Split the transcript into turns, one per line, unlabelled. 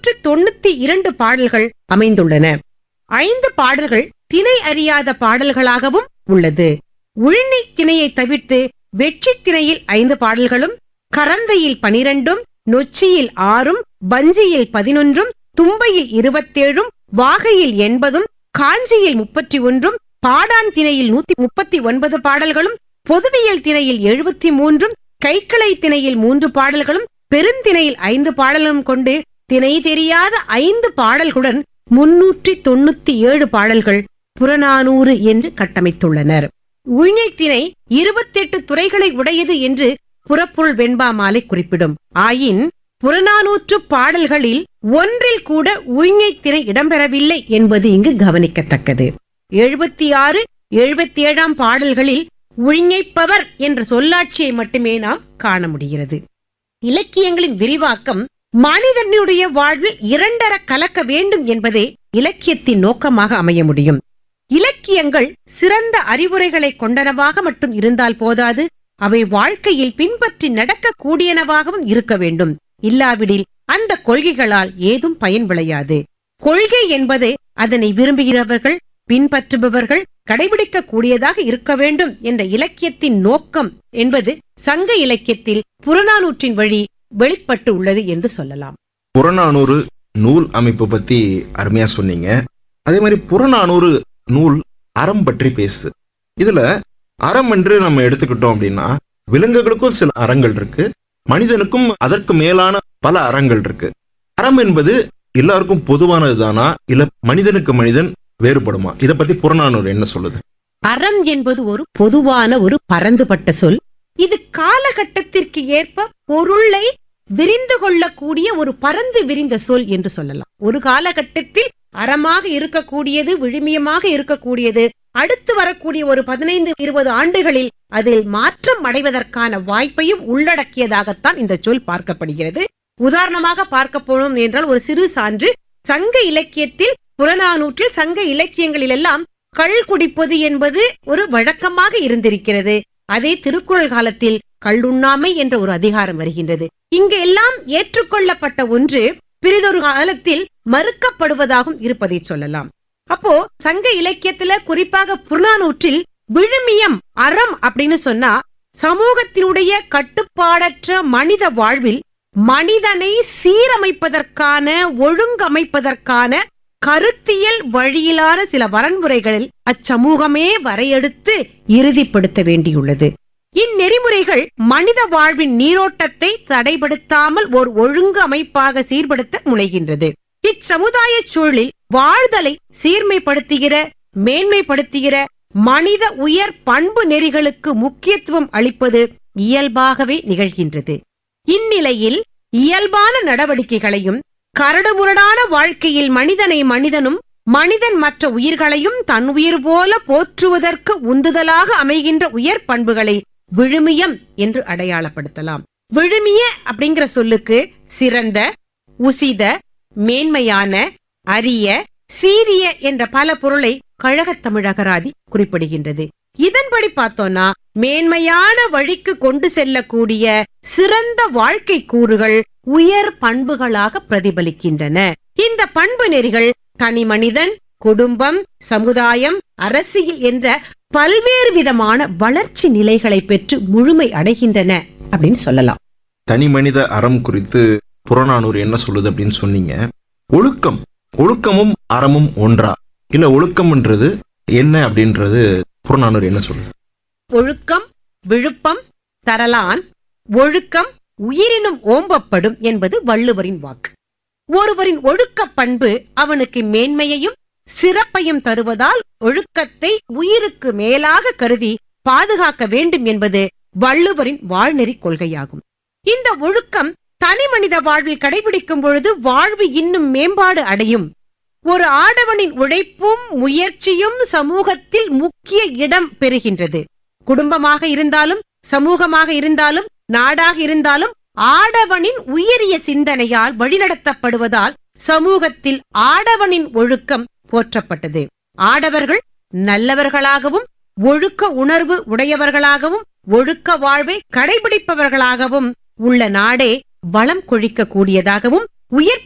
முன்னூற்று தொண்ணூத்தி இரண்டு பாடல்கள் அமைந்துள்ளன ஐந்து பாடல்கள் திணை அறியாத பாடல்களாகவும் உள்ளது உழிஞை திணையை தவிர்த்து வெற்றி திணையில் ஐந்து பாடல்களும் கரந்தையில் பனிரெண்டும் நொச்சியில் ஆறும் வஞ்சியில் பதினொன்றும் தும்பையில் இருபத்தேழும் வாகையில் எண்பதும் காஞ்சியில் முப்பத்தி ஒன்றும் பாடான் திணையில் நூத்தி முப்பத்தி ஒன்பது பாடல்களும் பொதுவியல் திணையில் எழுபத்தி மூன்றும் கைக்கிளை திணையில் மூன்று பாடல்களும் பெருந்திணையில் ஐந்து பாடலும் கொண்டு திணை தெரியாத ஐந்து பாடல்களுடன் முன்னூற்றி தொண்ணூத்தி ஏழு பாடல்கள் புறநானூறு என்று கட்டமைத்துள்ளனர் உழிஞை திணை இருபத்தெட்டு துறைகளை உடையது என்று புறப்புள் வெண்பா மாலை குறிப்பிடும் ஆயின் புறநானூற்று பாடல்களில் ஒன்றில் கூட உழிஞை திணை இடம்பெறவில்லை என்பது இங்கு கவனிக்கத்தக்கது எழுபத்தி ஆறு எழுபத்தி ஏழாம் பாடல்களில் உழிஞைப்பவர் என்ற சொல்லாட்சியை மட்டுமே நாம் காண முடிகிறது இலக்கியங்களின் விரிவாக்கம் மனிதனுடைய வாழ்வில் இரண்டர கலக்க வேண்டும் என்பதே இலக்கியத்தின் நோக்கமாக அமைய முடியும் இலக்கியங்கள் சிறந்த அறிவுரைகளை கொண்டனவாக மட்டும் இருந்தால் போதாது அவை வாழ்க்கையில் பின்பற்றி நடக்கக்கூடியனவாகவும் இருக்க வேண்டும் இல்லாவிடில் அந்த கொள்கைகளால் ஏதும் பயன் விளையாது கொள்கை என்பது அதனை விரும்புகிறவர்கள் பின்பற்றுபவர்கள் கடைபிடிக்க கூடியதாக இருக்க வேண்டும் என்ற இலக்கியத்தின் நோக்கம் என்பது சங்க இலக்கியத்தில் புறநானூற்றின் வழி வெளிப்பட்டு உள்ளது என்று சொல்லலாம்
புறநானூறு நூல் அமைப்பு பத்தி அருமையா சொன்னீங்க அதே மாதிரி புறநானூறு நூல் அறம் பற்றி பேசுது இதுல அறம் என்று நம்ம எடுத்துக்கிட்டோம் அப்படின்னா விலங்குகளுக்கும் சில அறங்கள் இருக்கு மனிதனுக்கும் அதற்கு மேலான பல அறங்கள் இருக்கு அறம் என்பது எல்லாருக்கும் பொதுவானதுதானா இல்ல மனிதனுக்கு மனிதன் வேறுபடுமா இத பத்தி புறநானூறு என்ன சொல்லுது
அறம் என்பது ஒரு பொதுவான ஒரு பரந்துபட்ட சொல் இது காலகட்டத்திற்கு ஏற்ப பொருளை விரிந்து கொள்ளக்கூடிய ஒரு பரந்து விரிந்த சொல் என்று சொல்லலாம் ஒரு காலகட்டத்தில் அறமாக இருக்கக்கூடியது விழுமியமாக இருக்கக்கூடியது அடுத்து வரக்கூடிய ஒரு பதினைந்து இருபது ஆண்டுகளில் அதில் மாற்றம் அடைவதற்கான வாய்ப்பையும் உள்ளடக்கியதாகத்தான் இந்த சொல் பார்க்கப்படுகிறது உதாரணமாக பார்க்க போனோம் என்றால் ஒரு சிறு சான்று சங்க இலக்கியத்தில் புறநானூற்றில் சங்க இலக்கியங்களிலெல்லாம் கள் குடிப்பது என்பது ஒரு வழக்கமாக இருந்திருக்கிறது அதே திருக்குறள் காலத்தில் கள்ளுண்ணாமை என்ற ஒரு அதிகாரம் வருகின்றது இங்கு எல்லாம் ஏற்றுக்கொள்ளப்பட்ட ஒன்று பிறிதொரு காலத்தில் மறுக்கப்படுவதாகவும் இருப்பதை சொல்லலாம் அப்போ சங்க இலக்கியத்துல குறிப்பாக புறநானூற்றில் விழுமியம் அறம் அப்படின்னு சொன்னா சமூகத்தினுடைய கட்டுப்பாடற்ற மனித வாழ்வில் மனிதனை சீரமைப்பதற்கான ஒழுங்கமைப்பதற்கான கருத்தியல் வழியிலான சில வரன்முறைகளில் அச்சமூகமே வரையெடுத்து இறுதிப்படுத்த வேண்டியுள்ளது இந்நெறிமுறைகள் மனித வாழ்வின் நீரோட்டத்தை தடைபடுத்தாமல் ஒரு ஒழுங்கு அமைப்பாக சீர்படுத்த முனைகின்றது இச்சமுதாய சூழலில் வாழ்தலை சீர்மைப்படுத்துகிற மேன்மைப்படுத்துகிற மனித உயர் பண்பு நெறிகளுக்கு முக்கியத்துவம் அளிப்பது இயல்பாகவே நிகழ்கின்றது இந்நிலையில் இயல்பான நடவடிக்கைகளையும் கரடுமுரடான வாழ்க்கையில் மனிதனை மனிதனும் மனிதன் மற்ற உயிர்களையும் தன் உயிர் போல போற்றுவதற்கு உந்துதலாக அமைகின்ற உயர் பண்புகளை விழுமியம் என்று அடையாளப்படுத்தலாம் விழுமிய அப்படிங்கிற சொல்லுக்கு சிறந்த உசித மேன்மையான அரிய சீரிய என்ற பல பொருளை கழகத் தமிழகராதி குறிப்பிடுகின்றது இதன்படி பார்த்தோம்னா மேன்மையான வழிக்கு கொண்டு செல்லக்கூடிய சிறந்த வாழ்க்கை கூறுகள் உயர் பண்புகளாக பிரதிபலிக்கின்றன இந்த பண்பு நெறிகள் தனி மனிதன் குடும்பம் சமுதாயம் அரசியல் என்ற பல்வேறு விதமான வளர்ச்சி நிலைகளை பெற்று முழுமை அடைகின்றன அப்படின்னு சொல்லலாம்
தனி மனித அறம் குறித்து புறநானூறு என்ன சொல்லுது அப்படின்னு சொன்னீங்க ஒழுக்கம் ஒழுக்கமும் அறமும் ஒன்றா இல்ல ஒழுக்கம்ன்றது என்ன அப்படின்றது புறநானூறு என்ன சொல்லுது
ஒழுக்கம் விழுப்பம் தரலான் ஒழுக்கம் உயிரினும் ஓம்பப்படும் என்பது வள்ளுவரின் வாக்கு ஒருவரின் ஒழுக்க பண்பு அவனுக்கு மேன்மையையும் சிறப்பையும் தருவதால் ஒழுக்கத்தை உயிருக்கு மேலாக கருதி பாதுகாக்க வேண்டும் என்பது வள்ளுவரின் வாழ்நெறி கொள்கையாகும் இந்த ஒழுக்கம் தனி மனித வாழ்வில் கடைபிடிக்கும் பொழுது வாழ்வு இன்னும் மேம்பாடு அடையும் ஒரு ஆடவனின் உழைப்பும் முயற்சியும் சமூகத்தில் முக்கிய இடம் பெறுகின்றது குடும்பமாக இருந்தாலும் சமூகமாக இருந்தாலும் நாடாக இருந்தாலும் ஆடவனின் உயரிய சிந்தனையால் வழிநடத்தப்படுவதால் சமூகத்தில் ஆடவனின் ஒழுக்கம் போற்றப்பட்டது ஆடவர்கள் நல்லவர்களாகவும் ஒழுக்க உணர்வு உடையவர்களாகவும் ஒழுக்க வாழ்வை கடைபிடிப்பவர்களாகவும் உள்ள நாடே வளம் கொழிக்க கூடியதாகவும் உயர்